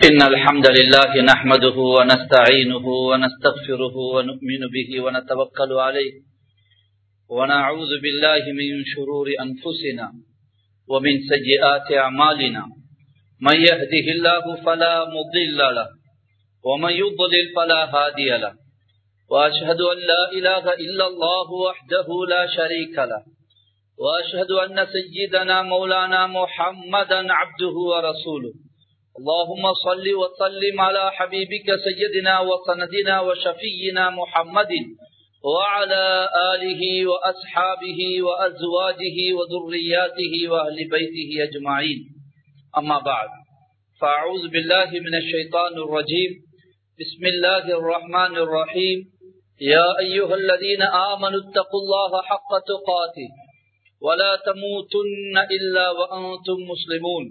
إن الحمد لله نحمده ونستعينه ونستغفره ونؤمن به ونتوكل عليه ونعوذ بالله من شرور أنفسنا ومن سيئات أعمالنا من يهده الله فلا مضل له ومن يضلل فلا هادي له وأشهد أن لا إله إلا الله وحده لا شريك له وأشهد أن سيدنا مولانا محمدا عبده ورسوله اللهم صل وسلم على حبيبك سيدنا وسندنا وشفينا محمد وعلى آله وأصحابه وأزواجه وذرياته وأهل بيته أجمعين أما بعد فأعوذ بالله من الشيطان الرجيم بسم الله الرحمن الرحيم يا أيها الذين آمنوا اتقوا الله حق تقاته ولا تموتن إلا وأنتم مسلمون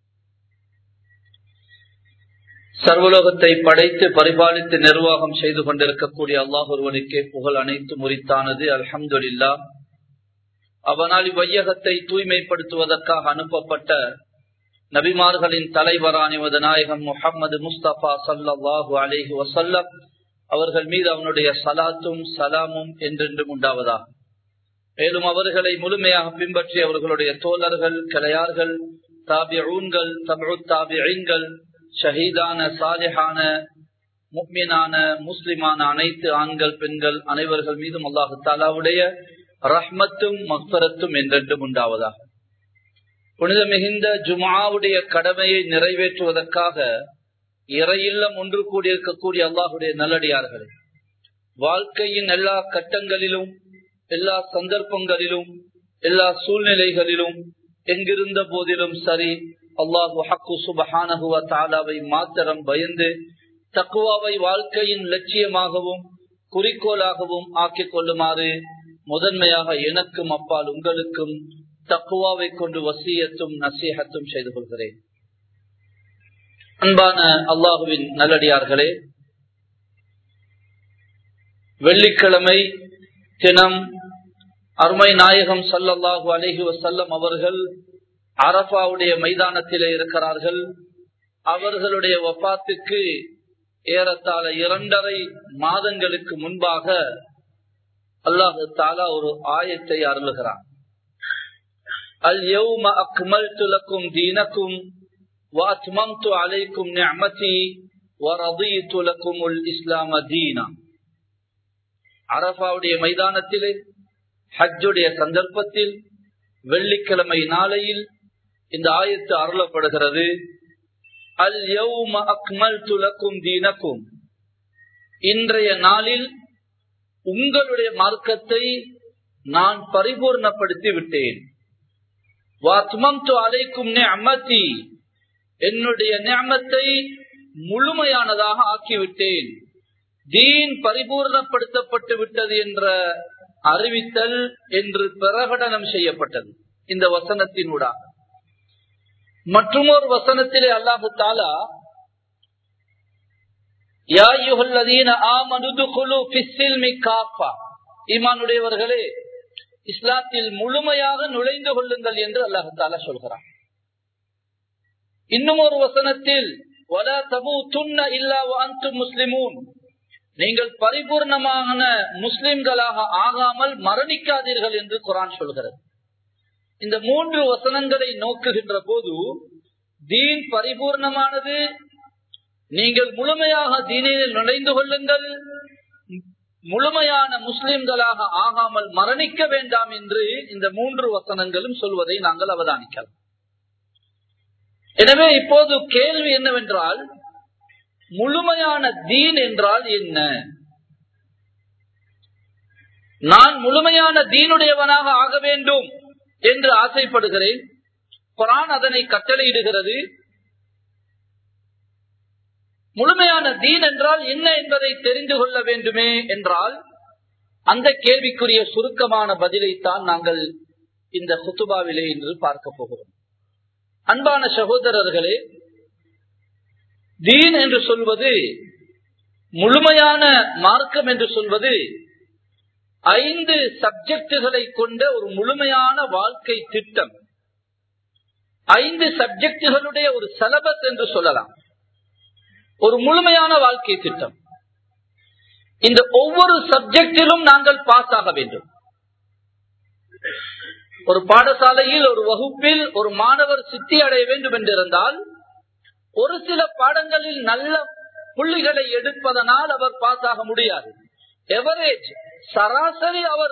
சர்வலோகத்தை படைத்து பரிபாலித்து நிர்வாகம் செய்து கொண்டிருக்கக்கூடிய அல்லாஹ் ஒருவனுக்கே புகழ் அனைத்து முறித்தானது அல்ஹம்துல்லா அவனால் இவ்வையகத்தை தூய்மைப்படுத்துவதற்காக அனுப்பப்பட்ட நபிமார்களின் தலைவரானிவது நாயகம் முகமது முஸ்தபா சல்லாஹூ அலேஹி வசல்லம் அவர்கள் மீது அவனுடைய சலாத்தும் சலாமும் என்றென்றும் உண்டாவதா மேலும் அவர்களை முழுமையாக பின்பற்றி அவர்களுடைய தோழர்கள் கிளையார்கள் தாபியூன்கள் தமிழ் தாபியங்கள் ஷஹீதான சாலிஹான முக்மீனான முஸ்லிமான அனைத்து ஆண்கள் பெண்கள் அனைவர்கள் மீதும் அல்லாஹு தாலாவுடைய ரஹ்மத்தும் மக்பரத்தும் என்றென்றும் உண்டாவதாக புனித மிகுந்த ஜுமாவுடைய கடமையை நிறைவேற்றுவதற்காக இறையில்லம் ஒன்று கூடியிருக்கக்கூடிய அல்லாஹுடைய நல்லடியார்களே வாழ்க்கையின் எல்லா கட்டங்களிலும் எல்லா சந்தர்ப்பங்களிலும் எல்லா சூழ்நிலைகளிலும் எங்கிருந்த போதிலும் சரி அல்லாஹு ஹக்கு சுபஹானகுவ தாலாவை மாத்திரம் பயந்து தக்குவாவை வாழ்க்கையின் லட்சியமாகவும் குறிக்கோளாகவும் ஆக்கிக் கொள்ளுமாறு முதன்மையாக எனக்கும் அப்பால் உங்களுக்கும் தக்குவாவை கொண்டு வசியத்தும் நசீகத்தும் செய்து கொள்கிறேன் அன்பான அல்லாஹுவின் நல்லடியார்களே வெள்ளிக்கிழமை தினம் அருமை நாயகம் சல்லல்லாஹு அலஹி வசல்லம் அவர்கள் அரபாவுடைய மைதானத்திலே இருக்கிறார்கள் அவர்களுடைய வப்பாத்துக்கு ஏறத்தாழ இரண்டரை மாதங்களுக்கு முன்பாக அல்லாஹு தாலா ஒரு ஆயத்தை அருளுகிறார் அல் யௌம அக்மல் துலக்கும் தீனக்கும் வாத்மம்து அலைக்கும் நிஅமதி வரதீது லக்கும் உல் இஸ்லாம தீனா அரபாவுடைய மைதானத்திலே ஹஜ்ஜுடைய சந்தர்ப்பத்தில் வெள்ளிக்கிழமை நாளையில் இந்த ஆயத்து அருளப்படுகிறது அல் யௌம அக்மல் துலக்கும் தீனக்கும் இன்றைய நாளில் உங்களுடைய மார்க்கத்தை நான் பரிபூர்ணப்படுத்தி விட்டேன் அலைக்கும் அம்மத்தி என்னுடைய நியமத்தை முழுமையானதாக ஆக்கிவிட்டேன் தீன் பரிபூர்ணப்படுத்தப்பட்டு விட்டது என்ற அறிவித்தல் என்று பிரகடனம் செய்யப்பட்டது இந்த வசனத்தினூடாக மற்றும் ஒரு வசனத்திலே அல்லாஹு தாலா ஈமானுடையவர்களே இஸ்லாத்தில் முழுமையாக நுழைந்து கொள்ளுங்கள் என்று அல்லாஹு தாலா சொல்கிறான் இன்னும் ஒரு வசனத்தில் முஸ்லிமூன் நீங்கள் பரிபூர்ணமான முஸ்லிம்களாக ஆகாமல் மரணிக்காதீர்கள் என்று குரான் சொல்கிறது இந்த மூன்று வசனங்களை நோக்குகின்ற போது தீன் பரிபூர்ணமானது நீங்கள் முழுமையாக தீனில் நுழைந்து கொள்ளுங்கள் முழுமையான முஸ்லிம்களாக ஆகாமல் மரணிக்க வேண்டாம் என்று இந்த மூன்று வசனங்களும் சொல்வதை நாங்கள் அவதானிக்கலாம் எனவே இப்போது கேள்வி என்னவென்றால் முழுமையான தீன் என்றால் என்ன நான் முழுமையான தீனுடையவனாக ஆக வேண்டும் என்று ஆசைப்படுகிறேன் குரான் அதனை கட்டளையிடுகிறது முழுமையான தீன் என்றால் என்ன என்பதை தெரிந்து கொள்ள வேண்டுமே என்றால் அந்த கேள்விக்குரிய சுருக்கமான பதிலைத்தான் நாங்கள் இந்த குத்துபாவிலே என்று பார்க்க போகிறோம் அன்பான சகோதரர்களே தீன் என்று சொல்வது முழுமையான மார்க்கம் என்று சொல்வது ஐந்து சப்ஜெக்டுகளை கொண்ட ஒரு முழுமையான வாழ்க்கை திட்டம் ஐந்து சப்ஜெக்டுகளுடைய ஒரு செலபஸ் என்று சொல்லலாம் ஒரு முழுமையான வாழ்க்கை திட்டம் இந்த ஒவ்வொரு சப்ஜெக்டிலும் நாங்கள் பாஸ் ஆக வேண்டும் ஒரு பாடசாலையில் ஒரு வகுப்பில் ஒரு மாணவர் சித்தி அடைய வேண்டும் என்றிருந்தால் ஒரு சில பாடங்களில் நல்ல புள்ளிகளை எடுப்பதனால் அவர் பாஸ் ஆக முடியாது எவரேஜ் சராசரி அவர்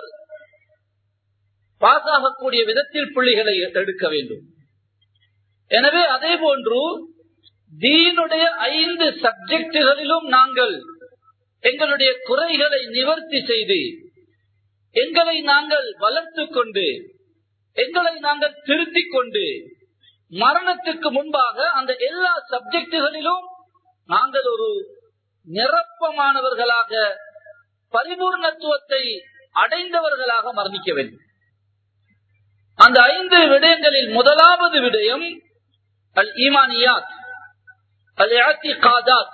பாஸ் ஆகக்கூடிய விதத்தில் புள்ளிகளை எடுக்க வேண்டும் எனவே அதே போன்று தீனுடைய ஐந்து சப்ஜெக்டுகளிலும் நாங்கள் எங்களுடைய குறைகளை நிவர்த்தி செய்து எங்களை நாங்கள் வளர்த்து கொண்டு எங்களை நாங்கள் திருத்திக் கொண்டு மரணத்துக்கு முன்பாக அந்த எல்லா சப்ஜெக்டுகளிலும் நாங்கள் ஒரு நிரப்பமானவர்களாக பரிபூர்ணத்துவத்தை அடைந்தவர்களாக மரணிக்க வேண்டும் அந்த ஐந்து விடயங்களில் முதலாவது விடயம் அல் ஈமானியாத் அல் காதாத்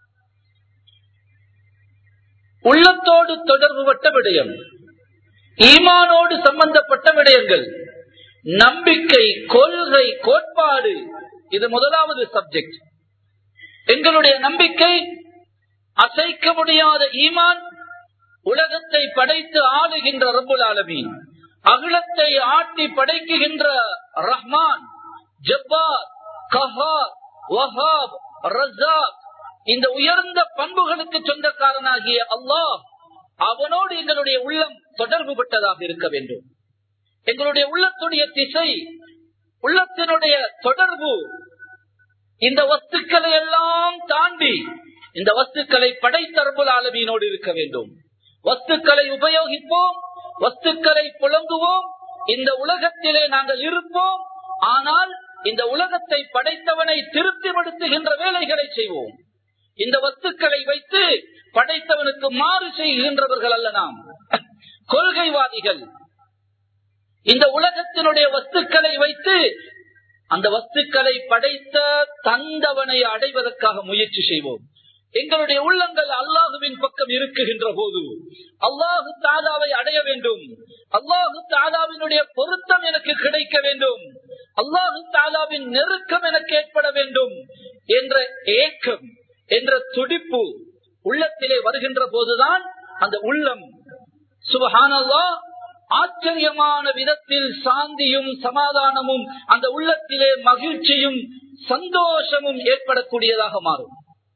உள்ளத்தோடு தொடர்புபட்ட விடயம் ஈமானோடு சம்பந்தப்பட்ட விடயங்கள் நம்பிக்கை கொள்கை கோட்பாடு இது முதலாவது சப்ஜெக்ட் எங்களுடைய நம்பிக்கை அசைக்க முடியாத ஈமான் உலகத்தை படைத்து ஆளுகின்ற ரபுல் ஆலமீன் அகிலத்தை ஆட்டி படைக்குகின்ற ரஹ்மான் ஜப்பார் கஹார் வஹாப் ரஸாக் இந்த உயர்ந்த பண்புகளுக்கு சொந்தக்காரனாகிய அல்லாஹ் அவனோடு எங்களுடைய உள்ளம் தொடர்பு பட்டதாக இருக்க வேண்டும் எங்களுடைய உள்ளத்துடைய திசை உள்ளத்தினுடைய தொடர்பு இந்த வஸ்துக்களை எல்லாம் தாண்டி இந்த வஸ்துக்களை படைத்தரம்புல் ஆலமீனோடு இருக்க வேண்டும் வஸ்துக்களை உபயோகிப்போம் வஸ்துக்களை புழங்குவோம் இந்த உலகத்திலே நாங்கள் இருப்போம் ஆனால் இந்த உலகத்தை படைத்தவனை திருப்திப்படுத்துகின்ற வேலைகளை செய்வோம் இந்த வஸ்துக்களை வைத்து படைத்தவனுக்கு மாறு செய்கின்றவர்கள் அல்ல நாம் கொள்கைவாதிகள் இந்த உலகத்தினுடைய வஸ்துக்களை வைத்து அந்த வஸ்துக்களை படைத்த தந்தவனை அடைவதற்காக முயற்சி செய்வோம் எங்களுடைய உள்ளங்கள் அல்லாஹுவின் பக்கம் இருக்குகின்ற போது அல்லாஹு தாதாவை அடைய வேண்டும் அல்லாஹு தாதாவினுடைய பொருத்தம் எனக்கு கிடைக்க வேண்டும் அல்லாஹு தாதாவின் நெருக்கம் எனக்கு ஏற்பட வேண்டும் என்ற ஏக்கம் என்ற துடிப்பு உள்ளத்திலே வருகின்ற போதுதான் அந்த உள்ளம் சுபஹானல்லா ஆச்சரியமான விதத்தில் சாந்தியும் சமாதானமும் அந்த உள்ளத்திலே மகிழ்ச்சியும் சந்தோஷமும் ஏற்படக்கூடியதாக மாறும்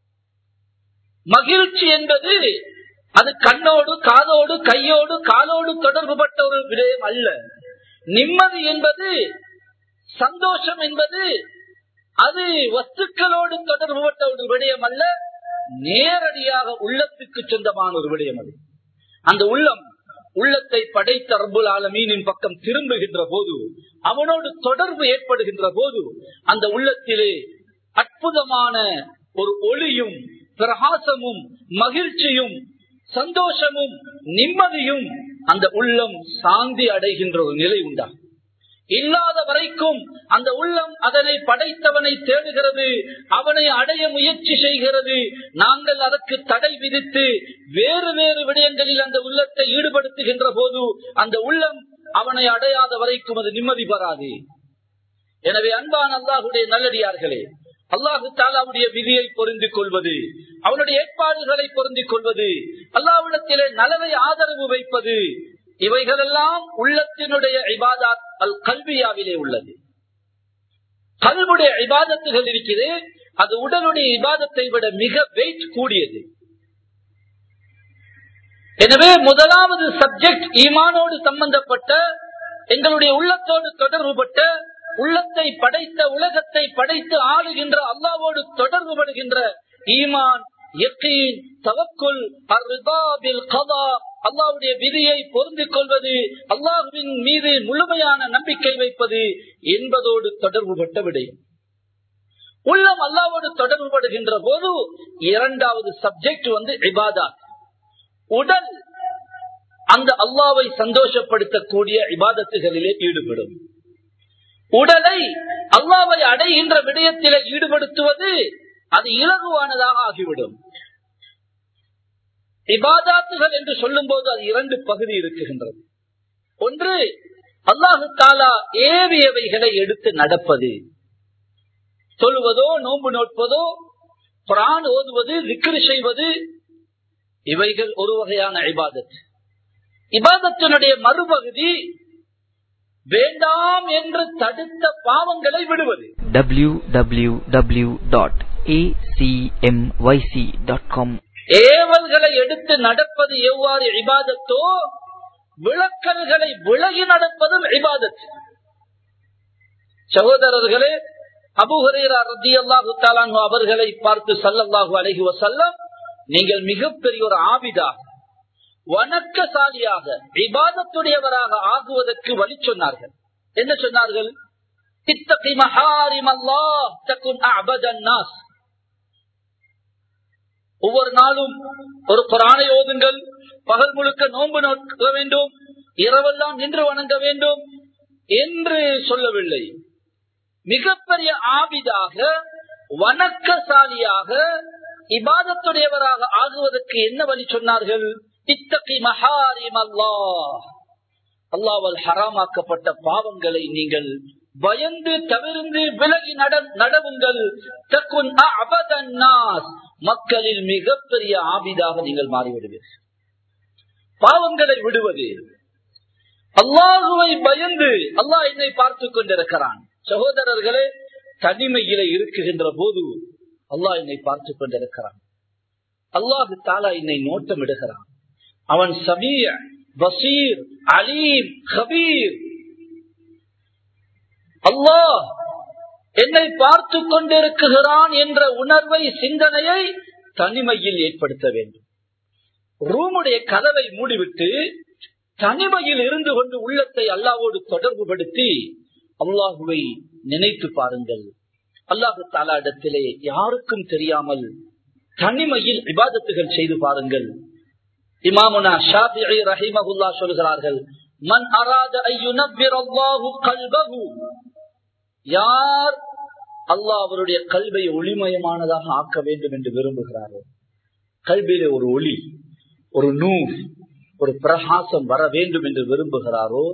மகிழ்ச்சி என்பது அது கண்ணோடு காதோடு கையோடு காலோடு தொடர்புபட்ட ஒரு விடயம் அல்ல நிம்மதி என்பது சந்தோஷம் என்பது அது வஸ்துக்களோடு தொடர்புபட்ட ஒரு விடயம் அல்ல நேரடியாக உள்ளத்துக்கு சொந்தமான ஒரு விடயம் அது அந்த உள்ளம் உள்ளத்தை படைத்த ரப்புல் ஆலமீனின் பக்கம் திரும்புகின்ற போது அவனோடு தொடர்பு ஏற்படுகின்ற போது அந்த உள்ளத்திலே அற்புதமான ஒரு ஒளியும் பிரகாசமும் மகிழ்ச்சியும் சந்தோஷமும் நிம்மதியும் அந்த உள்ளம் சாந்தி அடைகின்ற ஒரு நிலை உண்டா இல்லாத வரைக்கும் அந்த உள்ளம் அதனை படைத்தவனை தேடுகிறது அவனை அடைய முயற்சி செய்கிறது நாங்கள் அதற்கு தடை விதித்து வேறு வேறு விடயங்களில் அந்த உள்ளத்தை ஈடுபடுத்துகின்ற போது அந்த உள்ளம் அவனை அடையாத வரைக்கும் அது நிம்மதி பெறாது எனவே அன்பான் அல்லாஹுடைய நல்லடியார்களே அல்லாஹு தாலாவுடைய விதியை பொருந்திக் கொள்வது அவனுடைய ஏற்பாடுகளை பொருந்திக் கொள்வது அல்லாவிடத்திலே நலவை ஆதரவு வைப்பது இவைகளெல்லாம் உள்ளத்தினுடைய இபாதாத் அல் கல்வியாவிலே உள்ளது கல்வுடைய இபாதத்துகள் இருக்குது அது உடலுடைய இபாதத்தை விட மிக வெயிட் கூடியது எனவே முதலாவது சப்ஜெக்ட் ஈமானோடு சம்பந்தப்பட்ட எங்களுடைய உள்ளத்தோடு தொடர்புபட்ட உள்ளத்தை படைத்த உலகத்தை படைத்து ஆளுகின்ற அல்லாவோடு தொடர்புபடுகின்ற ஈமான் தவக்குள் அல்லாவுடைய விதியை பொருந்திக் கொள்வது அல்லாஹுவின் மீது முழுமையான நம்பிக்கை வைப்பது என்பதோடு தொடர்புபட்ட விடயம் உள்ளம் அல்லாவோடு தொடர்புபடுகின்ற போது இரண்டாவது சப்ஜெக்ட் வந்து இபாதா உடல் அந்த அல்லாவை சந்தோஷப்படுத்தக்கூடிய இபாதத்துகளிலே ஈடுபடும் உடலை அல்லாவை அடைகின்ற விடயத்திலே ஈடுபடுத்துவது அது இலகுவானதாக ஆகிவிடும் இபாதாத்துகள் என்று சொல்லும் போது அது இரண்டு பகுதி இருக்குகின்றது ஒன்று அல்லாஹு தாலா ஏவியவைகளை எடுத்து நடப்பது சொல்வதோ நோன்பு நோட்பதோ குரான் ஓதுவது விக்கிரி செய்வது இவைகள் ஒரு வகையான இபாதத் இபாதத்தினுடைய மறுபகுதி வேண்டாம் என்று தடுத்த பாவங்களை விடுவது www.acmyc.com ஏவல்களை எடுத்து நடப்பது எவ்வாறு இபாதத்தோ விளக்கல்களை விலகி நடப்பதும் இபாதத் சகோதரர்களே அபுஹரேரா ரத்தி அல்லாஹு தாலானு அவர்களை பார்த்து சல்லல்லாஹு அலஹி வசல்லம் நீங்கள் மிகப்பெரிய ஒரு ஆபிதா வணக்கசாலியாக இபாதத்துடையவராக ஆகுவதற்கு வழி சொன்னார்கள் என்ன சொன்னார்கள் இத்தகி மஹாரிம் அல்லாஹ் தகுன் அபதன் நாஸ் ஒவ்வொரு நாளும் ஒரு குரானை ஓதுங்கள் பகல் முழுக்க நோன்பு நோக்க வேண்டும் இரவெல்லாம் நின்று வணங்க வேண்டும் என்று சொல்லவில்லை மிகப்பெரிய ஆபிதாக வணக்கசாலியாக இபாதத்துடையவராக ஆகுவதற்கு என்ன வழி சொன்னார்கள் இத்தகி மஹாரிம் அல்லாஹ் அல்லாவால் ஹராமாக்கப்பட்ட பாவங்களை நீங்கள் பயந்து தவிர்ந்து விலகி நடவுங்கள் தக்குன் அபதன்னாஸ் மக்களில் மிகப்பெரிய ஆபிதாக நீங்கள் மாறிவிடுவீர்கள் பாவங்களை விடுவது அல்லாஹுவை பயந்து அல்லாஹ் என்னை பார்த்துக் கொண்டிருக்கிறான் சகோதரர்களே தனிமையில இருக்குகின்ற போது அல்லாஹ் என்னை பார்த்துக் கொண்டிருக்கிறான் அல்லாஹு தாலா என்னை நோட்டம் இடுகிறான் அவன் சமீர் பசீர் அலீம் கபீர் அல்லாஹ் என்னை பார்த்து கொண்டிருக்கிறான் என்ற உணர்வை சிந்தனையை தனிமையில் ஏற்படுத்த வேண்டும் ரூமுடைய கதவை மூடிவிட்டு தனிமையில் இருந்து கொண்டு உள்ளத்தை அல்லாவோடு தொடர்பு படுத்தி அல்லாஹுவை நினைத்து பாருங்கள் அல்லாஹு தாலா இடத்திலே யாருக்கும் தெரியாமல் தனிமையில் விவாதத்துகள் செய்து பாருங்கள் இமாமுனா ஷாஃபிஇ ரஹிமஹுல்லா சொல்கிறார்கள் மன் அராத ஐயுனவ்விர் அல்லாஹு கல்பஹு யார் அல்லாஹ் அவருடைய கல்வை ஒளிமயமானதாக ஆக்க வேண்டும் என்று விரும்புகிறாரோ கல்வியிலே ஒரு ஒளி ஒரு நூல் ஒரு பிரகாசம் வர வேண்டும் என்று விரும்புகிறாரோ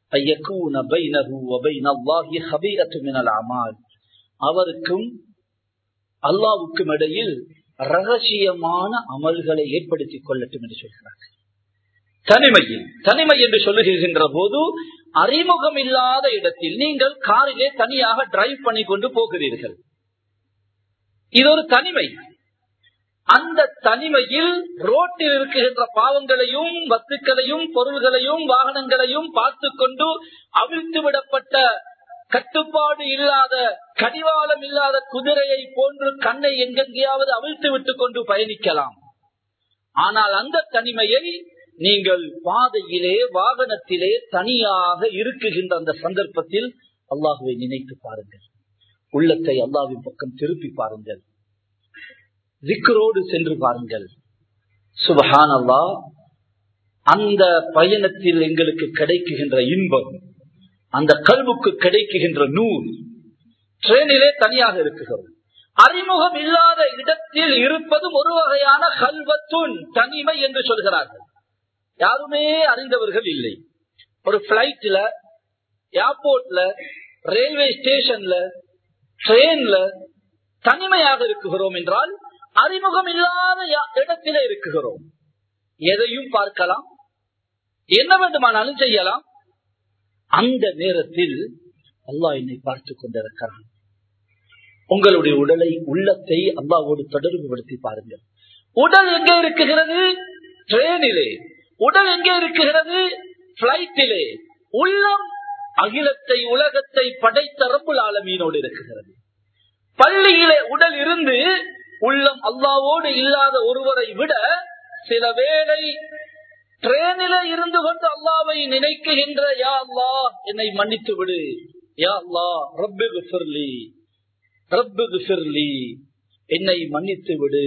அவருக்கும் அல்லாவுக்கும் இடையில் ரகசியமான அமல்களை ஏற்படுத்திக் கொள்ளட்டும் என்று சொல்கிறார்கள் தனிமையில் தனிமை என்று சொல்லுகின்ற போது அறிமுகம் இல்லாத இடத்தில் நீங்கள் காரிலே தனியாக டிரைவ் பண்ணி கொண்டு போகிறீர்கள் இது ஒரு தனிமை அந்த தனிமையில் ரோட்டில் இருக்குகின்ற பாவங்களையும் வத்துக்களையும் பொருள்களையும் வாகனங்களையும் பார்த்து கொண்டு அவிழ்த்து விடப்பட்ட கட்டுப்பாடு இல்லாத கடிவாளம் இல்லாத குதிரையை போன்று கண்ணை எங்கெங்கேயாவது அவிழ்த்து விட்டுக் கொண்டு பயணிக்கலாம் ஆனால் அந்த தனிமையை நீங்கள் பாதையிலே வாகனத்திலே தனியாக இருக்குகின்ற அந்த சந்தர்ப்பத்தில் அல்லாஹுவை நினைத்து பாருங்கள் உள்ளத்தை அல்லாவின் பக்கம் திருப்பி பாருங்கள் விக்ரோடு சென்று பாருங்கள் சுபஹான் அல்லா அந்த பயணத்தில் எங்களுக்கு கிடைக்குகின்ற இன்பம் அந்த கல்வுக்கு கிடைக்குகின்ற நூல் ட்ரெயினிலே தனியாக இருக்குகிறோம் அறிமுகம் இல்லாத இடத்தில் இருப்பதும் ஒரு வகையான கல்வத்துன் தனிமை என்று சொல்கிறார்கள் யாருமே அறிந்தவர்கள் இல்லை ஒரு பிளைட்ல ஏர்போர்ட்ல ரயில்வே ஸ்டேஷன்ல ட்ரெயின்ல தனிமையாக இருக்குகிறோம் என்றால் அறிமுகம் இல்லாத இடத்திலே இருக்குகிறோம் எதையும் பார்க்கலாம் என்ன வேண்டுமானாலும் செய்யலாம் அந்த நேரத்தில் அல்லாஹ் என்னை பார்த்து கொண்டிருக்கிறான் உங்களுடைய உடலை உள்ளத்தை அல்லாவோடு தொடர்பு படுத்தி பாருங்கள் உடல் எங்கே இருக்குகிறது ட்ரெயினிலே உடல் எங்கே இருக்குகிறது பிளைட்டிலே உள்ளம் அகிலத்தை உலகத்தை படைத்த ரப்புல் ஆலமீனோடு இருக்குகிறது பள்ளியிலே உடல் இருந்து உள்ளம் அல்லாவோடு இல்லாத ஒருவரை விட சில வேளை ட்ரெயினில இருந்து கொண்டு அல்லாவை நினைக்குகின்ற யா அல்லா என்னை மன்னித்து விடு யா அல்லா ரப்பு ஃபிர்லி ரப்பு ஃபிர்லி என்னை மன்னித்து விடு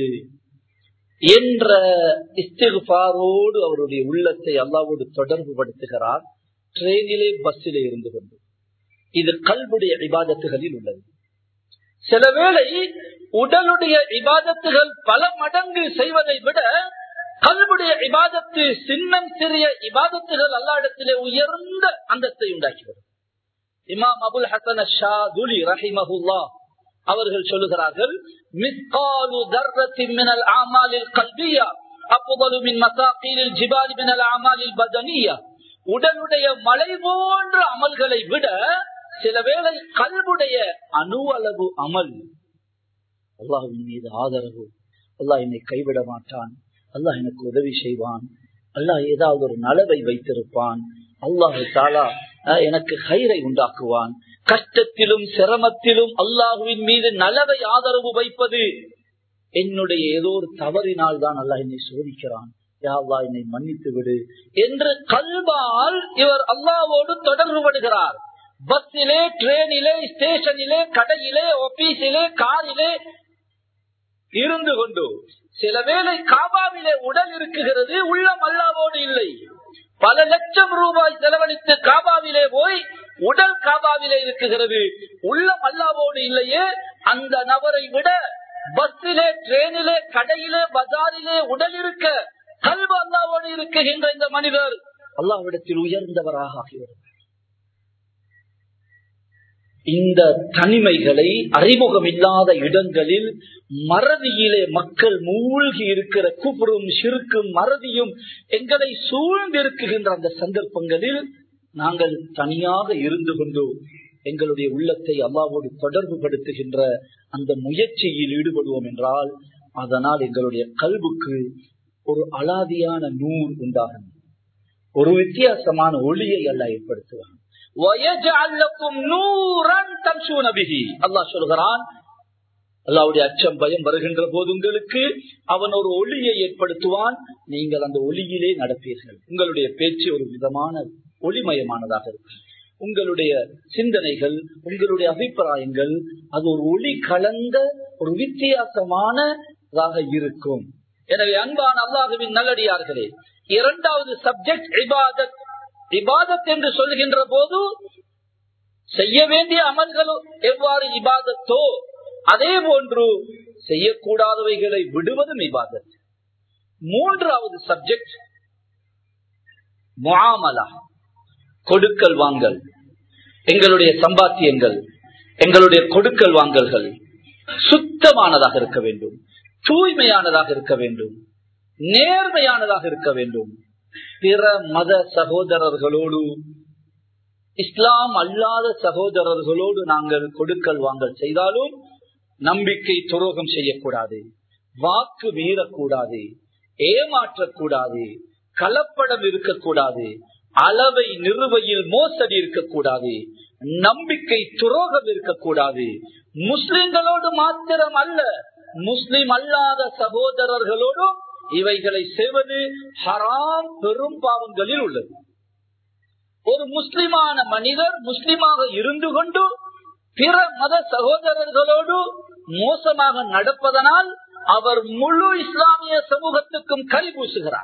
என்ற இஸ்திகுபாரோடு அவருடைய உள்ளத்தை அல்லாவோடு தொடர்பு படுத்துகிறார் ட்ரெயினிலே பஸ்ஸிலே இருந்து கொண்டு இது கல்வுடைய இபாதத்துகளில் உள்ளது சில வேளை உடலுடைய இபாதத்துகள் பல மடங்கு செய்வதை விட கல்வுடைய இபாதத்து சின்னம் சிறிய இபாதத்துகள் அல்லா இடத்திலே உயர்ந்த அந்தத்தை உண்டாக்கிவிடும் இமாம் அபுல் ஹசன் ஷா துலி ரஹிமஹுல்லா அவர்கள் சொல்லுகிறார்கள் مثقال ذرة من الأعمال القلبية أفضل من مثاقيل الجبال من الأعمال البدنية உடலுடைய மலை போன்ற அமல்களை விட சில வேளை கல்வுடைய அணு அளவு அமல் அல்லாஹின் மீது ஆதரவு அல்லாஹ் என்னை கைவிட மாட்டான் அல்லாஹ் எனக்கு உதவி செய்வான் அல்லாஹ் ஏதாவது ஒரு நலவை வைத்திருப்பான் அல்லாஹு தாலா எனக்கு கயிறை உண்டாக்குவான் கஷ்டத்திலும் சிரமத்திலும் அல்லாஹுவின் மீது நலவை ஆதரவு வைப்பது என்னுடைய ஏதோ ஒரு தவறினால் தான் அல்லாஹ் என்னை சோதிக்கிறான் யாவா என்னை மன்னித்து விடு என்று கல்வால் இவர் அல்லாவோடு தொடர்பு படுகிறார் பஸ்ஸிலே ட்ரெயினிலே ஸ்டேஷனிலே கடையிலே ஆபீஸிலே காரிலே இருந்து கொண்டு சில வேளை காபாவிலே உடல் இருக்குகிறது உள்ளம் அல்லாவோடு இல்லை பல லட்சம் ரூபாய் செலவழித்து காபாவிலே போய் உடல் காபாவிலே இருக்குகிறது உள்ளம் அல்லாவோடு இல்லையே அந்த நபரை விட பஸ்ஸிலே ட்ரெயினிலே கடையிலே பஜாரிலே உடல் இருக்க கல்வ அல்லாவோடு இருக்குகின்ற இந்த மனிதர் அல்லாவிடத்தில் உயர்ந்தவராக ஆகிவிடும் இந்த தனிமைகளை அறிமுகம் இல்லாத இடங்களில் மறதியிலே மக்கள் மூழ்கி இருக்கிற கூப்பிடும் சிறுக்கும் மறதியும் எங்களை சூழ்ந்திருக்குகின்ற அந்த சந்தர்ப்பங்களில் நாங்கள் தனியாக இருந்து கொண்டு எங்களுடைய உள்ளத்தை அல்லாவோடு தொடர்பு படுத்துகின்ற அந்த முயற்சியில் ஈடுபடுவோம் என்றால் அதனால் எங்களுடைய கல்வுக்கு ஒரு அலாதியான நூல் உண்டாகும் ஒரு வித்தியாசமான ஒளியை அல்ல ஏற்படுத்துவான் அல்லாஹ் சொல்கிறான் அல்லாவுடைய அச்சம் பயம் வருகின்ற போது உங்களுக்கு அவன் ஒரு ஒளியை ஏற்படுத்துவான் நீங்கள் அந்த ஒளியிலே நடப்பீர்கள் உங்களுடைய பேச்சு ஒரு விதமான ஒளிமயமானதாக இருக்கும் உங்களுடைய சிந்தனைகள் உங்களுடைய அபிப்பிராயங்கள் அது ஒரு ஒளி கலந்த ஒரு வித்தியாசமானதாக இருக்கும் எனவே அன்பான அல்லாஹுவின் நல்லடியார்களே இரண்டாவது சப்ஜெக்ட் இபாதத் இபாதத் என்று சொல்கின்ற போது செய்ய வேண்டிய அமல்களோ எவ்வாறு இபாதத்தோ அதே போன்று செய்யக்கூடாதவைகளை விடுவதும் இபாதத் மூன்றாவது சப்ஜெக்ட் முஆமலா கொடுக்கல் வாங்கல் எங்களுடைய சம்பாத்தியங்கள் எங்களுடைய கொடுக்கல் வாங்கல்கள் சுத்தமானதாக இருக்க வேண்டும் தூய்மையானதாக இருக்க வேண்டும் நேர்மையானதாக இருக்க வேண்டும் பிற மத சகோதரர்களோடு இஸ்லாம் அல்லாத சகோதரர்களோடு நாங்கள் கொடுக்கல் வாங்கல் செய்தாலும் நம்பிக்கை துரோகம் செய்யக்கூடாது வாக்கு மீறக்கூடாது ஏமாற்றக்கூடாது கலப்படம் இருக்கக்கூடாது அளவை நிறுவையில் மோசடி இருக்கக்கூடாது நம்பிக்கை துரோகம் இருக்கக்கூடாது முஸ்லிம்களோடு மாத்திரம் அல்ல முஸ்லிம் அல்லாத சகோதரர்களோடும் இவைகளை செய்வது ஹராம் பெரும் பாவங்களில் உள்ளது ஒரு முஸ்லிமான மனிதர் முஸ்லிமாக இருந்து கொண்டு பிற மத சகோதரர்களோடு மோசமாக நடப்பதனால் அவர் முழு இஸ்லாமிய சமூகத்துக்கும் கறி பூசுகிறார்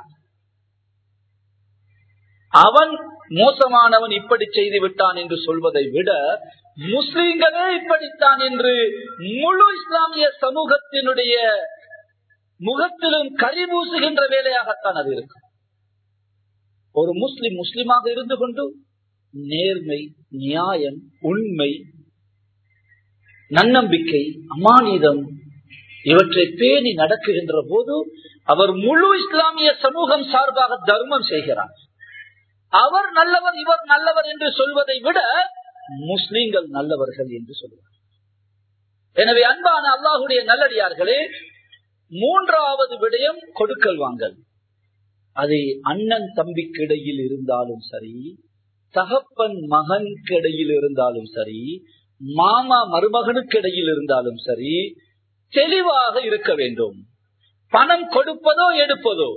அவன் மோசமானவன் இப்படி செய்து விட்டான் என்று சொல்வதை விட முஸ்லிம்களே இப்படித்தான் என்று முழு இஸ்லாமிய சமூகத்தினுடைய முகத்திலும் கறி பூசுகின்ற வேலையாகத்தான் அது இருக்கும் ஒரு முஸ்லிம் முஸ்லிமாக இருந்து கொண்டு நேர்மை நியாயம் உண்மை நன்னம்பிக்கை அமானிதம் இவற்றை பேணி நடக்குகின்ற போது அவர் முழு இஸ்லாமிய சமூகம் சார்பாக தர்மம் செய்கிறார் அவர் நல்லவர் இவர் நல்லவர் என்று சொல்வதை விட முஸ்லிம்கள் நல்லவர்கள் என்று சொல்வார் எனவே அன்பான அல்லாஹுடைய நல்லடியார்களே மூன்றாவது விடயம் கொடுக்கல் வாங்கல் அது அண்ணன் தம்பிக்கு இடையில் இருந்தாலும் சரி தகப்பன் மகனுக்கு இடையில் இருந்தாலும் சரி மாமா மருமகனுக்கு இடையில் இருந்தாலும் சரி தெளிவாக இருக்க வேண்டும் பணம் கொடுப்பதோ எடுப்பதோ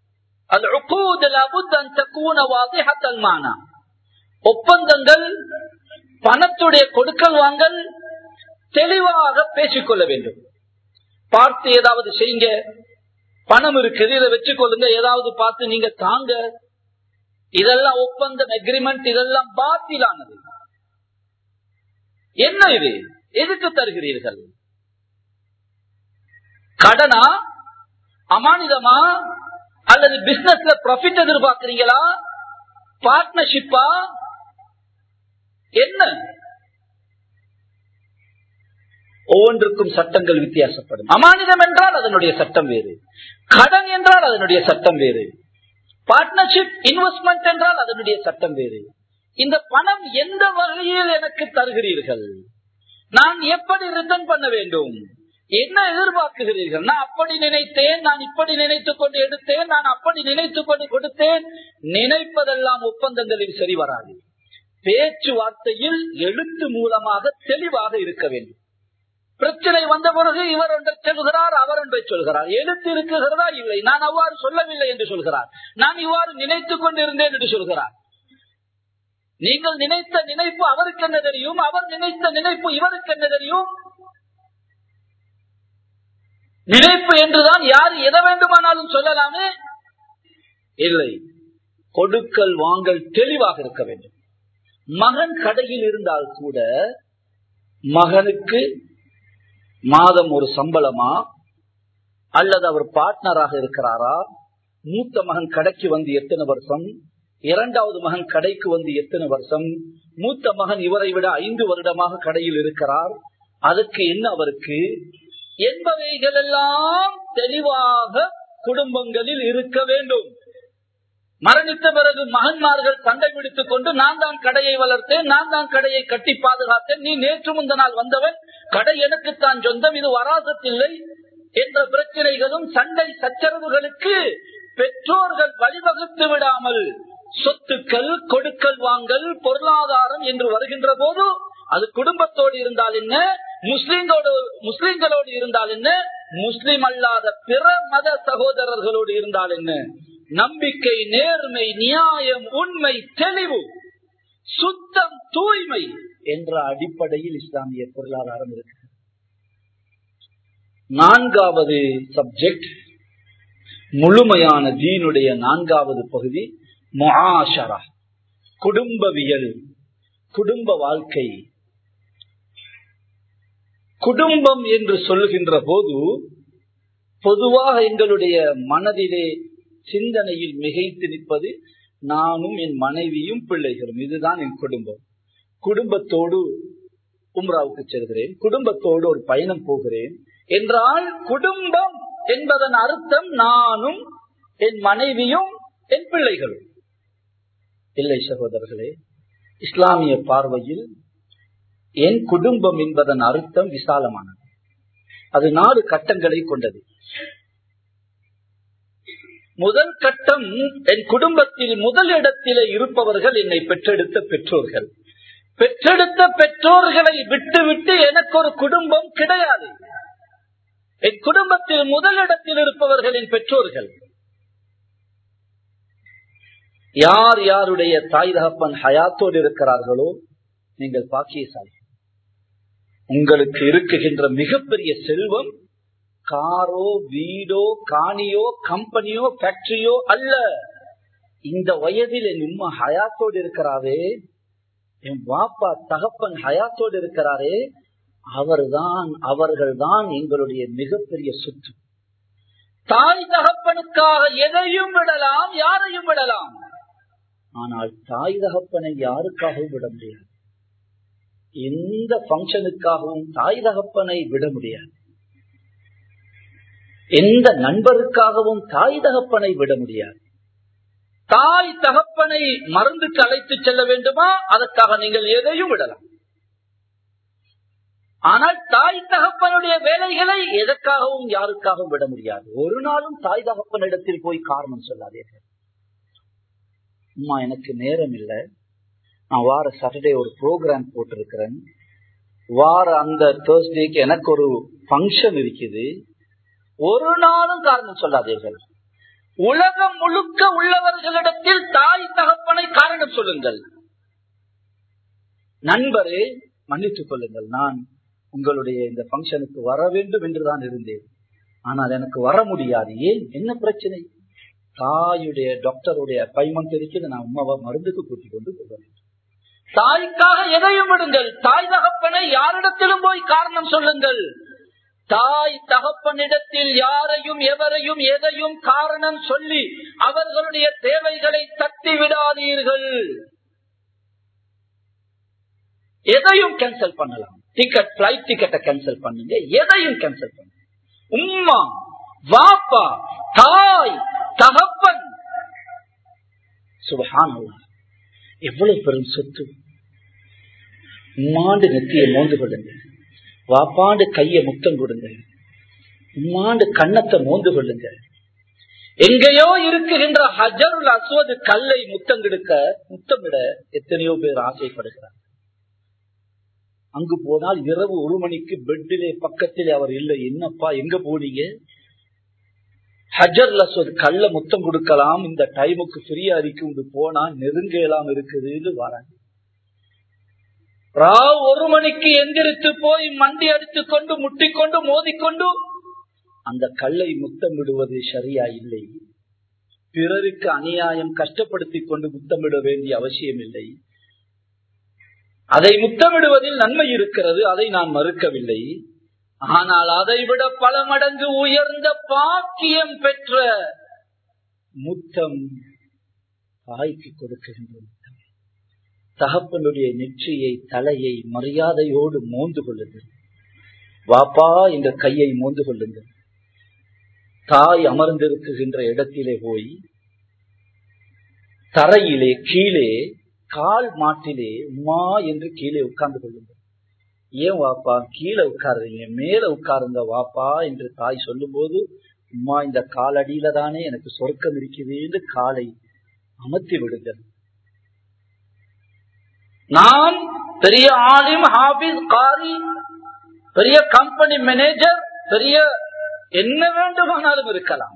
ஒப்பந்தங்கள் பணத்துடைய கொடுக்கல் வாங்கல் தெளிவாக பேசிக்கொள்ள வேண்டும் பார்த்து ஏதாவது செய்யுங்க பணம் இருக்குது இதை வச்சுக்கொள்ளுங்க ஏதாவது பார்த்து நீங்க தாங்க இதெல்லாம் ஒப்பந்தம் அக்ரிமெண்ட் இதெல்லாம் பாத்திலானது என்ன இது எதுக்கு தருகிறீர்கள் கடனா அமானிதமா அல்லது பிசினஸ்ல ப்ராஃபிட் எதிர்பார்க்கிறீங்களா பார்ட்னர்ஷிப்பா என்ன ஒவ்வொன்றுக்கும் சட்டங்கள் வித்தியாசப்படும் அமானிதம் என்றால் அதனுடைய சட்டம் வேறு கடன் என்றால் அதனுடைய சட்டம் வேறு பார்ட்னர்ஷிப் இன்வெஸ்ட்மெண்ட் என்றால் அதனுடைய சட்டம் வேறு இந்த பணம் எந்த வகையில் எனக்கு தருகிறீர்கள் நான் எப்படி ரிட்டர்ன் பண்ண வேண்டும் என்ன எதிர்பார்க்குகிறீர்கள் நான் அப்படி நினைத்தேன் நான் இப்படி நினைத்துக் கொண்டு எடுத்தேன் நான் அப்படி நினைத்துக் கொண்டு கொடுத்தேன் நினைப்பதெல்லாம் ஒப்பந்தங்களில் சரி வராது பேச்சுவார்த்தையில் எழுத்து மூலமாக தெளிவாக இருக்க வேண்டும் பிரச்சனை வந்த பிறகு இவர் ஒன்றை சொல்கிறார் அவர் ஒன்றை சொல்கிறார் எழுத்து இருக்குகிறதா இல்லை நான் அவ்வாறு சொல்லவில்லை என்று சொல்கிறார் நான் இவ்வாறு நினைத்துக் கொண்டிருந்தேன் என்று சொல்கிறார் நீங்கள் நினைத்த நினைப்பு அவருக்கு என்ன தெரியும் அவர் நினைத்த நினைப்பு இவருக்கு என்ன தெரியும் நினைப்பு என்றுதான் யார் எதை வேண்டுமானாலும் சொல்லலாமே இல்லை கொடுக்கல் வாங்கல் தெளிவாக இருக்க வேண்டும் மகன் கடையில் இருந்தால் கூட மகனுக்கு மாதம் ஒரு சம்பளமா அல்லது அவர் பார்ட்னராக இருக்கிறாரா மூத்த மகன் கடைக்கு வந்து எத்தனை வருஷம் இரண்டாவது மகன் கடைக்கு வந்து எத்தனை வருஷம் மூத்த மகன் இவரை விட ஐந்து வருடமாக கடையில் இருக்கிறார் அதுக்கு என்ன அவருக்கு என்பவைகள் எல்லாம் தெளிவாக குடும்பங்களில் இருக்க வேண்டும் மரணித்த பிறகு மகன்மார்கள் சண்டை பிடித்துக் கொண்டு நான் தான் கடையை வளர்த்தேன் நான் தான் கடையை கட்டி பாதுகாத்தேன் நீ நேற்று முந்த நாள் வந்தவன் கடை எனக்குத்தான் சொந்தம் இது வராசத்தில்லை என்ற பிரச்சனைகளும் சண்டை சச்சரவுகளுக்கு பெற்றோர்கள் வழிவகுத்து விடாமல் சொத்துக்கள் கொடுக்கல் வாங்கல் பொருளாதாரம் என்று வருகின்ற போது அது குடும்பத்தோடு இருந்தால் என்ன முஸ்லிம்களோடு முஸ்லிம்களோடு இருந்தால் என்ன முஸ்லிம் அல்லாத பிற மத சகோதரர்களோடு இருந்தால் என்ன நம்பிக்கை நேர்மை நியாயம் உண்மை தெளிவு சுத்தம் தூய்மை என்ற அடிப்படையில் இஸ்லாமிய பொருளாதாரம் இருக்கு நான்காவது சப்ஜெக்ட் முழுமையான தீனுடைய நான்காவது பகுதி முஆஷரா குடும்பவியல் குடும்ப வாழ்க்கை குடும்பம் என்று சொல்லுகின்ற போது பொதுவாக எங்களுடைய மனதிலே சிந்தனையில் மிகைத்து நிற்பது நானும் என் மனைவியும் பிள்ளைகளும் இதுதான் என் குடும்பம் குடும்பத்தோடு உம்ராவுக்கு செல்கிறேன் குடும்பத்தோடு ஒரு பயணம் போகிறேன் என்றால் குடும்பம் என்பதன் அர்த்தம் நானும் என் மனைவியும் என் பிள்ளைகளும் இல்லை சகோதரர்களே இஸ்லாமிய பார்வையில் என் குடும்பம் என்பதன் அர்த்தம் விசாலமானது அது நாலு கட்டங்களை கொண்டது முதல் கட்டம் என் குடும்பத்தில் முதல் இடத்திலே இருப்பவர்கள் என்னை பெற்றெடுத்த பெற்றோர்கள் பெற்றெடுத்த பெற்றோர்களை விட்டுவிட்டு எனக்கு ஒரு குடும்பம் கிடையாது என் குடும்பத்தில் முதலிடத்தில் இருப்பவர்களின் பெற்றோர்கள் யார் யாருடைய தாய் தகப்பன் ஹயாத்தோடு இருக்கிறார்களோ நீங்கள் பாக்கியசாலி உங்களுக்கு இருக்குகின்ற மிகப்பெரிய செல்வம் காரோ வீடோ காணியோ கம்பெனியோ ஃபேக்டரியோ அல்ல இந்த வயதில் என் உண்மை ஹயாத்தோடு இருக்கிறாரே என் வாப்பா தகப்பன் ஹயாத்தோடு இருக்கிறாரே அவர்தான் அவர்கள்தான் எங்களுடைய மிகப்பெரிய சொத்து தாய் தகப்பனுக்காக எதையும் விடலாம் யாரையும் விடலாம் ஆனால் தாய் தகப்பனை யாருக்காகவும் விட முடியாது எந்த பங்கனுக்காகவும் தாய் தகப்பனை விட முடியாது எந்த நண்பருக்காகவும் தாய் தகப்பனை விட முடியாது தாய் தகப்பனை மருந்துக்கு அழைத்து செல்ல வேண்டுமா அதற்காக நீங்கள் எதையும் விடலாம் ஆனால் தாய் தகப்பனுடைய வேலைகளை எதற்காகவும் யாருக்காகவும் விட முடியாது ஒரு நாளும் தாய் தகப்பனிடத்தில் போய் காரணம் சொல்லாதீர்கள் அம்மா எனக்கு நேரம் இல்லை நான் வார சாட்டர்டே ஒரு ப்ரோக்ராம் போட்டிருக்கிறேன் வார அந்த தேர்ஸ்டேக்கு எனக்கு ஒரு பங்கன் இருக்குது ஒரு நாளும் காரணம் சொல்லாதீர்கள் உலகம் முழுக்க உள்ளவர்களிடத்தில் தாய் தகப்பனை காரணம் சொல்லுங்கள் நண்பரே மன்னித்துக் கொள்ளுங்கள் நான் உங்களுடைய இந்த பங்கனுக்கு வர வேண்டும் என்றுதான் இருந்தேன் ஆனால் எனக்கு வர முடியாது ஏன் என்ன பிரச்சனை தாயுடைய டாக்டருடைய அப்பாயின்மெண்ட் இருக்கிறது நான் உமாவை மருந்துக்கு கூட்டிக் கொண்டு போகிறேன் தாய்க்காக எதையும் விடுங்கள் தாய் தகப்பனை யாரிடத்திலும் போய் காரணம் சொல்லுங்கள் தாய் தகப்பனிடத்தில் யாரையும் எவரையும் எதையும் காரணம் சொல்லி அவர்களுடைய தேவைகளை தட்டி விடாதீர்கள் எதையும் கேன்சல் பண்ணலாம் டிக்கெட் பிளைட் டிக்கெட்டை கேன்சல் பண்ணுங்க எதையும் கேன்சல் பண்ணுங்க உம்மா வாப்பா தாய் தகப்பன் சுபஹானல்லா எவ்வளவு பெரும் சொத்து உம்மாண்டு நெத்தியை மோந்து கொள்ளுங்க வாப்பாண்டு கைய முத்தம் கொடுங்க உம்மாண்டு கன்னத்தை மோந்து கொள்ளுங்க எங்கேயோ இருக்குகின்ற ஹஜருல் அஸ்வது கல்லை முத்தங்கெடுக்க முத்தமிட எத்தனையோ பேர் ஆசைப்படுகிறார் அங்கு போனால் இரவு ஒரு மணிக்கு பெட்டிலே பக்கத்திலே அவர் இல்லை என்னப்பா எங்க போனீங்க ஹஜர் அஸ்வத் கல்ல முத்தம் கொடுக்கலாம் இந்த டைமுக்கு ஃப்ரீயா இருக்கு போனா நெருங்கலாம் இருக்குதுன்னு வராங்க ராவ் ஒரு மணிக்கு எந்திரித்து போய் மண்டி அடித்துக் கொண்டு முட்டிக்கொண்டு மோதிக்கொண்டு அந்த கல்லை முத்தமிடுவது சரியா இல்லை பிறருக்கு அநியாயம் கஷ்டப்படுத்திக் கொண்டு முத்தமிட வேண்டிய அவசியம் இல்லை அதை முத்தமிடுவதில் நன்மை இருக்கிறது அதை நான் மறுக்கவில்லை ஆனால் அதை விட பல மடங்கு உயர்ந்த பாக்கியம் பெற்ற முத்தம் தாய்க்கு கொடுக்கின்ற முத்தம் தகப்பனுடைய நெற்றியை தலையை மரியாதையோடு மோந்து கொள்ளுங்கள் வாப்பா என்ற கையை மோந்து கொள்ளுங்கள் தாய் அமர்ந்திருக்குகின்ற இடத்திலே போய் தரையிலே கீழே கால் மாட்டிலே உமா என்று கீழே உட்கார்ந்து கொள்ளுங்கள் ஏன் வாப்பா கீழே உட்காருறீங்க மேல உட்காருங்க வாப்பா என்று தாய் சொல்லும் போது உமா இந்த காலடியில தானே எனக்கு சொர்க்கம் இருக்குது என்று காலை அமர்த்தி விடுங்கள் நான் பெரிய ஆலிம் ஹாபிஸ் காரி பெரிய கம்பெனி மேனேஜர் பெரிய என்ன வேண்டுமானாலும் இருக்கலாம்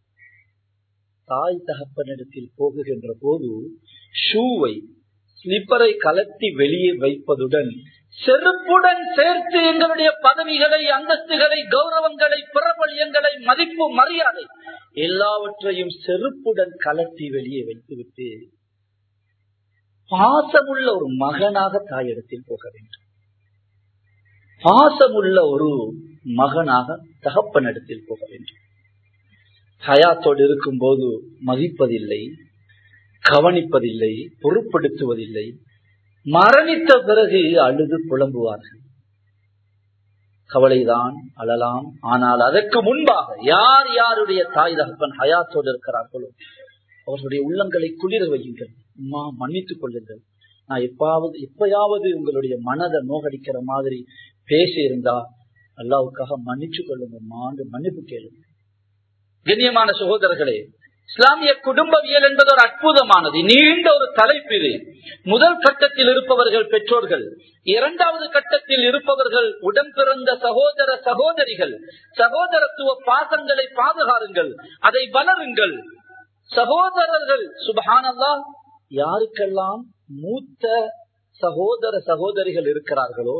தாய் தகப்பனிடத்தில் போகுகின்ற போது ஷூவை ஸ்லிப்பரை கலத்தி வெளியே வைப்பதுடன் செருப்புடன் சேர்த்து எங்களுடைய பதவிகளை அந்தஸ்துகளை கௌரவங்களை பிரபல்யங்களை மதிப்பு மரியாதை எல்லாவற்றையும் செருப்புடன் கலத்தி வெளியே வைத்துவிட்டு பாசமுள்ள ஒரு மகனாக தாயிடத்தில் போக வேண்டும் பாசமுள்ள ஒரு மகனாக தகப்பனிடத்தில் போக வேண்டும் ஹயாத்தோடு இருக்கும் போது மதிப்பதில்லை கவனிப்பதில்லை பொருட்படுத்துவதில்லை மரணித்த பிறகு அழுது புலம்புவார்கள் கவலைதான் அழலாம் ஆனால் அதற்கு முன்பாக யார் யாருடைய தாய் தகப்பன் ஹயாத்தோடு இருக்கிறார்களோ அவர்களுடைய உள்ளங்களை குளிர வையுங்கள் அம்மா மன்னித்துக் கொள்ளுங்கள் நான் எப்பாவது எப்பயாவது உங்களுடைய மனதை நோகடிக்கிற மாதிரி பேசி இருந்தா அல்லாவுக்காக மன்னிச்சு கொள்ளுங்கம்மான்னு மன்னிப்பு கேளுங்க கண்ணியமான சகோதரர்களே இஸ்லாமிய குடும்பவியல் என்பது ஒரு அற்புதமானது நீண்ட ஒரு தலைப்பு இது முதல் கட்டத்தில் இருப்பவர்கள் பெற்றோர்கள் இரண்டாவது கட்டத்தில் இருப்பவர்கள் உடன் பிறந்த சகோதர சகோதரிகள் சகோதரத்துவ பாசங்களை பாதுகாருங்கள் அதை வளருங்கள் சகோதரர்கள் சுபஹானல்லா யாருக்கெல்லாம் மூத்த சகோதர சகோதரிகள் இருக்கிறார்களோ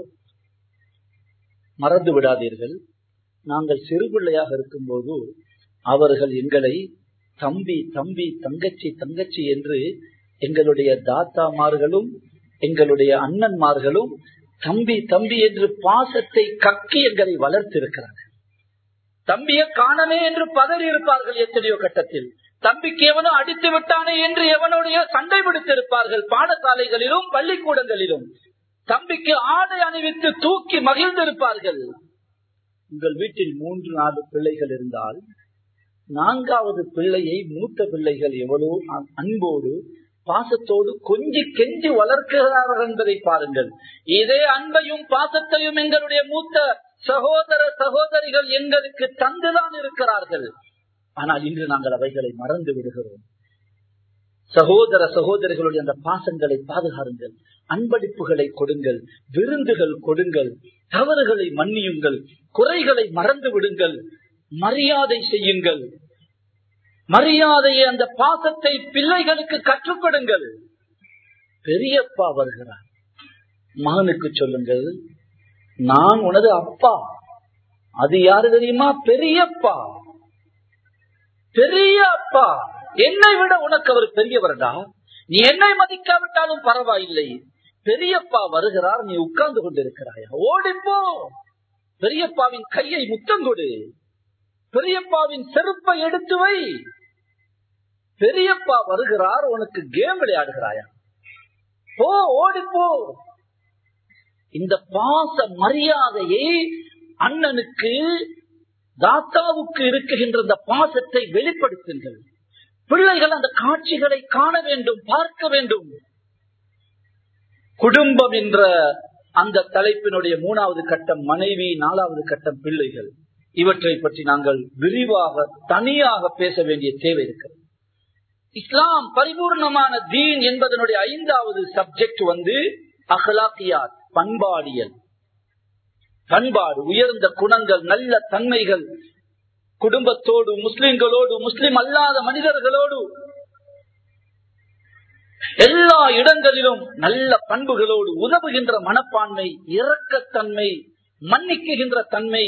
மறந்து விடாதீர்கள் நாங்கள் சிறு பிள்ளையாக இருக்கும்போது அவர்கள் எங்களை தம்பி தம்பி தங்கச்சி தங்கச்சி என்று எங்களுடைய தாத்தாமார்களும் எங்களுடைய அண்ணன்மார்களும் தம்பி தம்பி என்று பாசத்தை கக்கி எங்களை வளர்த்திருக்கிறார்கள் தம்பியை காணமே என்று பதறி இருப்பார்கள் எத்தனையோ கட்டத்தில் தம்பிக்கு எவனோ அடித்து விட்டானே என்று எவனுடைய சண்டை பிடித்திருப்பார்கள் பாடசாலைகளிலும் பள்ளிக்கூடங்களிலும் தம்பிக்கு ஆடை அணிவித்து தூக்கி மகிழ்ந்திருப்பார்கள் உங்கள் வீட்டில் மூன்று நாலு பிள்ளைகள் இருந்தால் நான்காவது பிள்ளையை மூத்த பிள்ளைகள் எவ்வளவு அன்போடு பாசத்தோடு கொஞ்சி கெஞ்சி வளர்க்கிறார்கள் என்பதை பாருங்கள் இதே அன்பையும் பாசத்தையும் எங்களுடைய மூத்த சகோதர சகோதரிகள் எங்களுக்கு தந்துதான் இருக்கிறார்கள் ஆனால் இன்று நாங்கள் அவைகளை மறந்து விடுகிறோம் சகோதர சகோதரிகளுடைய அந்த பாசங்களை பாதுகாருங்கள் அன்பளிப்புகளை கொடுங்கள் விருந்துகள் கொடுங்கள் தவறுகளை மன்னியுங்கள் குறைகளை மறந்து விடுங்கள் மரியாதை செய்யுங்கள் மரியாதையை அந்த பாசத்தை பிள்ளைகளுக்கு கற்றுக் கொடுங்கள் பெரியப்பா வருகிறார் மகனுக்கு சொல்லுங்கள் நான் உனது அப்பா அது யாரு தெரியுமா பெரியப்பா பெரிய அப்பா என்னை விட உனக்கு அவர் பெரியவர்டா நீ என்னை மதிக்காவிட்டாலும் பரவாயில்லை பெரியப்பா வருகிறார் நீ உட்கார்ந்து கொண்டிருக்கிறாயா ஓடிப்போ பெரியப்பாவின் கையை முத்தம் கொடு பெரியப்பாவின் செருப்பை எடுத்து வை பெரியப்பா வருகிறார் உனக்கு கேம் விளையாடுகிறாயா போ ஓடிப்போ இந்த பாச மரியாதையை அண்ணனுக்கு தாத்தாவுக்கு இருக்குகின்ற இந்த பாசத்தை வெளிப்படுத்துங்கள் பிள்ளைகள் அந்த காட்சிகளை காண வேண்டும் பார்க்க வேண்டும் குடும்பம் என்ற அந்த தலைப்பினுடைய மூணாவது கட்டம் மனைவி நாலாவது கட்டம் பிள்ளைகள் இவற்றை பற்றி நாங்கள் விரிவாக தனியாக பேச வேண்டிய தேவை இருக்கிறது இஸ்லாம் பரிபூர்ணமான தீன் என்பதனுடைய ஐந்தாவது சப்ஜெக்ட் வந்து அகலாக்கியாத் பண்பாடியல் பண்பாடு உயர்ந்த குணங்கள் நல்ல தன்மைகள் குடும்பத்தோடு முஸ்லிம்களோடு முஸ்லிம் அல்லாத மனிதர்களோடு எல்லா இடங்களிலும் நல்ல பண்புகளோடு உதவுகின்ற மனப்பான்மை இரக்கத்தன்மை மன்னிக்குகின்ற தன்மை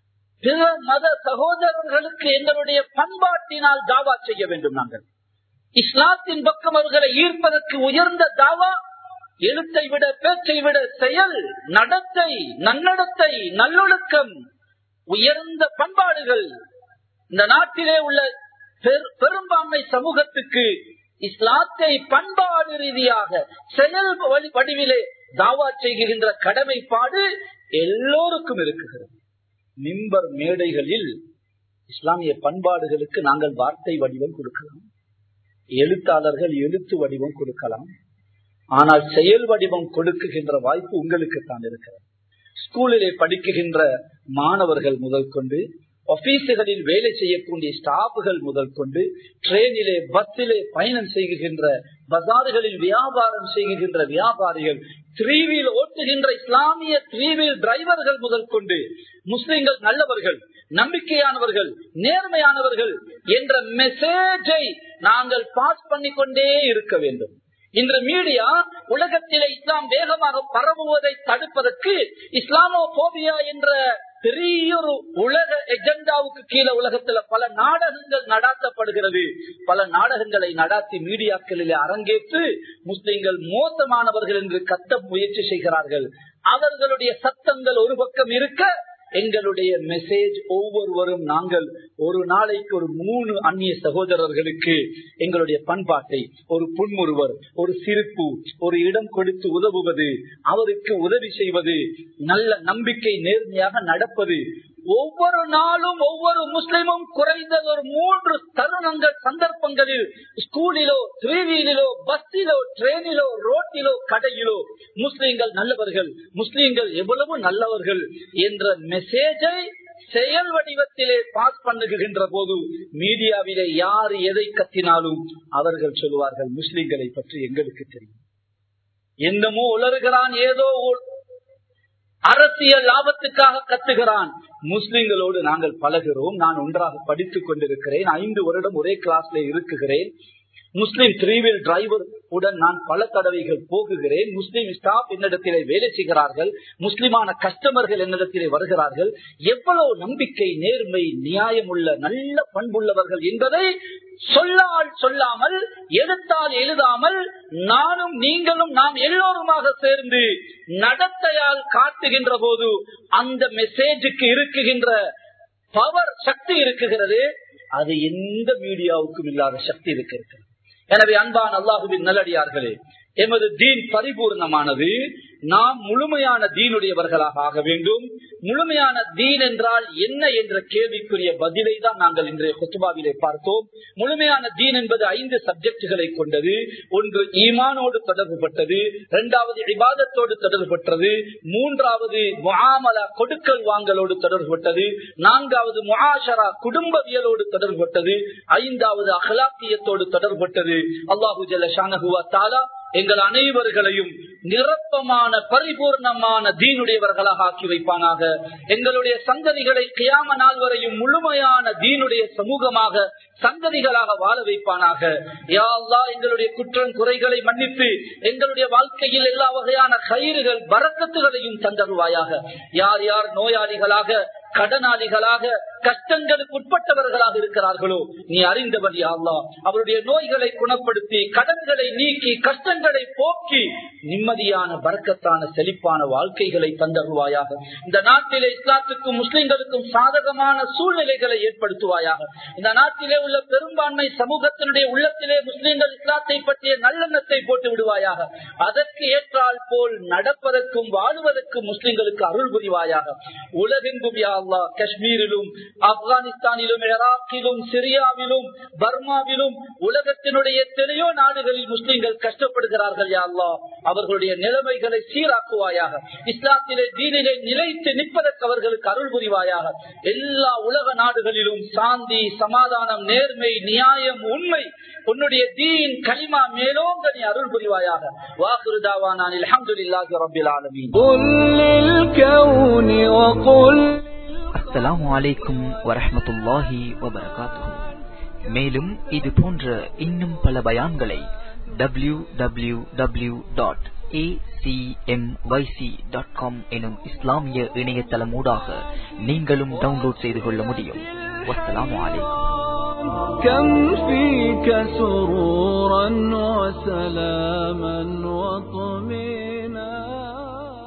பிற மத சகோதரர்களுக்கு எங்களுடைய பண்பாட்டினால் தாவா செய்ய வேண்டும் நாங்கள் இஸ்லாத்தின் பக்கம் அவர்களை ஈர்ப்பதற்கு உயர்ந்த தாவா எழுத்தை விட பேச்சை விட செயல் நடத்தை நன்னடத்தை நல்லொழுக்கம் உயர்ந்த பண்பாடுகள் இந்த நாட்டிலே உள்ள பெரும்பான்மை சமூகத்துக்கு இஸ்லாத்தை பண்பாடு ரீதியாக செயல் வடிவிலே தாவா செய்கின்ற கடமைப்பாடு எல்லோருக்கும் இருக்குகிறது மிம்பர் மேடைகளில் இஸ்லாமிய பண்பாடுகளுக்கு நாங்கள் வார்த்தை வடிவம் கொடுக்கலாம் எழுத்தாளர்கள் எழுத்து வடிவம் கொடுக்கலாம் ஆனால் செயல் வடிவம் கொடுக்குகின்ற வாய்ப்பு உங்களுக்கு தான் இருக்கிறது ஸ்கூலிலே படிக்குகின்ற மாணவர்கள் முதல் கொண்டு ஆபீஸுகளில் வேலை செய்யக்கூடிய ஸ்டாஃபுகள் முதல் கொண்டு ட்ரெயினிலே பஸ்ஸிலே பயணம் செய்கின்ற பஜாறுகளில் வியாபாரம் செய்கின்ற வியாபாரிகள் த்ரீவீல் ஓட்டுகின்ற இஸ்லாமிய த்ரீவீல் டிரைவர்கள் முதல் கொண்டு முஸ்லிம்கள் நல்லவர்கள் நம்பிக்கையானவர்கள் நேர்மையானவர்கள் என்ற மெசேஜை நாங்கள் பாஸ் பண்ணிக்கொண்டே இருக்க வேண்டும் இன்று மீடியா உலகத்திலே இஸ்லாம் வேகமாக பரவுவதை தடுப்பதற்கு இஸ்லாமோபோபியா என்ற பெரிய ஒரு உலக எஜெண்டாவுக்கு கீழே உலகத்துல பல நாடகங்கள் நடாத்தப்படுகிறது பல நாடகங்களை நடாத்தி மீடியாக்களிலே அரங்கேற்று முஸ்லிம்கள் மோசமானவர்கள் என்று கத்த முயற்சி செய்கிறார்கள் அவர்களுடைய சத்தங்கள் ஒரு பக்கம் இருக்க எங்களுடைய மெசேஜ் ஒவ்வொருவரும் நாங்கள் ஒரு நாளைக்கு ஒரு மூணு அந்நிய சகோதரர்களுக்கு எங்களுடைய பண்பாட்டை ஒரு புன்முறுவர் ஒரு சிரிப்பு ஒரு இடம் கொடுத்து உதவுவது அவருக்கு உதவி செய்வது நல்ல நம்பிக்கை நேர்மையாக நடப்பது ஒவ்வொரு நாளும் ஒவ்வொரு முஸ்லிமும் குறைந்தது ஒரு மூன்று தருணங்கள் சந்தர்ப்பங்களில் ஸ்கூலிலோ த்ரீவீலிலோ பஸ்ஸிலோ ட்ரெயினிலோ ரோட்டிலோ கடையிலோ முஸ்லிம்கள் நல்லவர்கள் முஸ்லிம்கள் எவ்வளவு நல்லவர்கள் என்ற மெசேஜை செயல் வடிவத்திலே பாஸ் பண்ணுகின்ற போது மீடியாவிலே யார் எதை கத்தினாலும் அவர்கள் சொல்லுவார்கள் முஸ்லிம்களை பற்றி எங்களுக்கு தெரியும் என்னமோ உலர்கிறான் ஏதோ அரசியல் லாபத்துக்காக கத்துகிறான் முஸ்லிம்களோடு நாங்கள் பழகிறோம் நான் ஒன்றாக படித்துக் கொண்டிருக்கிறேன் ஐந்து வருடம் ஒரே கிளாஸ்ல இருக்குகிறேன் முஸ்லிம் த்ரீவில் டிரைவர் உடன் நான் பல தடவைகள் போகுகிறேன் முஸ்லிம் ஸ்டாப் என்னிடத்திலே வேலை செய்கிறார்கள் முஸ்லிமான கஸ்டமர்கள் என்னிடத்திலே வருகிறார்கள் எவ்வளவு நம்பிக்கை நேர்மை நியாயம் உள்ள நல்ல பண்புள்ளவர்கள் என்பதை சொல்லால் சொல்லாமல் எழுத்தால் எழுதாமல் நானும் நீங்களும் நாம் எல்லோருமாக சேர்ந்து நடத்தையால் காட்டுகின்ற போது அந்த மெசேஜுக்கு இருக்குகின்ற பவர் சக்தி இருக்குகிறது அது எந்த மீடியாவுக்கும் இல்லாத சக்தி இருக்கிறது எனவே அன்பான் அல்லாஹுவின் நல்லடியார்களே எமது தீன் பரிபூர்ணமானது நாம் முழுமையான தீனுடையவர்களாக ஆக வேண்டும் முழுமையான தீன் என்றால் என்ன என்ற கேள்விக்குரிய பதிலை தான் நாங்கள் இன்றைய கொத்துபாவிலே பார்த்தோம் முழுமையான தீன் என்பது ஐந்து சப்ஜெக்டுகளை கொண்டது ஒன்று ஈமானோடு தொடர்புபட்டது இரண்டாவது இபாதத்தோடு தொடர்புபட்டது மூன்றாவது முகாமலா கொடுக்கல் வாங்கலோடு தொடர்புபட்டது நான்காவது முகாஷரா குடும்பவியலோடு தொடர்புபட்டது ஐந்தாவது அகலாக்கியத்தோடு தொடர்புபட்டது அல்லாஹு ஜல்ல ஷானகுவா தாலா எங்கள் அனைவர்களையும் நிரப்பமான பரிபூர்ணமான தீனுடையவர்களாக ஆக்கி வைப்பானாக எங்களுடைய சந்ததிகளை கியாம நாள் வரையும் முழுமையான தீனுடைய சமூகமாக சந்ததிகளாக வாழ வைப்பானாக யா அல்லா எங்களுடைய குற்றம் குறைகளை மன்னித்து எங்களுடைய வாழ்க்கையில் எல்லா வகையான கயிறுகள் வரக்கத்துகளையும் தந்தருவாயாக யார் யார் நோயாளிகளாக கடனாளிகளாக கஷ்டங்களுக்கு உட்பட்டவர்களாக நோயாளிகளாக இருக்கிறார்களோ நீ அறிந்தவர் யா அல்லாஹ் அவருடைய நோய்களை குணப்படுத்தி கடன்களை நீக்கி கஷ்டங்களை போக்கி நிம்மதியான பறக்கத்தான செழிப்பான வாழ்க்கைகளை தந்தருவாயாக இந்த நாட்டிலே இஸ்லாத்துக்கும் முஸ்லிம்களுக்கும் சாதகமான சூழ்நிலைகளை ஏற்படுத்துவாயாக இந்த நாட்டிலே உள்ள பெரும்பான்மை சமூகத்தினுடைய உள்ளத்திலே முஸ்லிம்கள் இஸ்லாத்தை பற்றிய நல்லெண்ணத்தை போட்டு விடுவாயாக அதற்கு ஏற்றால் போல் நடப்பதற்கும் வாழ்வதற்கும் முஸ்லிம்களுக்கு அருள் புரிவாயாக உலகெங்கும் யா அல்லாஹ் காஷ்மீரிலும் ஆப்கானிஸ்தானிலும் ஈராக்கிலும் சிரியாவிலும் பர்மாவிலும் உலகத்தினுடைய எத்தனையோ நாடுகளில் முஸ்லிம்கள் கஷ்டப்படுகிறார்கள் யா அல்லாஹ் அவர்களுடைய நிலைமைகளை சீராக்குவாயாக இஸ்லாத்திலே தீனிலே நிலைத்து நிற்பதற்கு அவர்களுக்கு அருள் புரிவாயாக எல்லா உலக நாடுகளிலும் சாந்தி சமாதானம் நேர்மை நியாயம் உண்மை உன்னுடைய தீன் களிமா மேலோங்க நீ அருள் புரிவாயாக வாக்குருதாவானான் அல்ஹம்துலில்லாஹி ரப்பில் ஆலமீன் قل للكون وقل அஸ்ஸலாமு அலைக்கும் வரஹ்மத்துல்லாஹி வபரகாத்துஹு மேலும் இது போன்ற இன்னும் பல பயான்களை W W W dot dot com எனும் இஸ்லாமிய இணையதளமூடாக நீங்களும் டவுன்லோட் செய்து கொள்ள முடியும் வஸ்ஸலாமு அலைக்கும் كم فيك سرورا وسلاما وطمئنا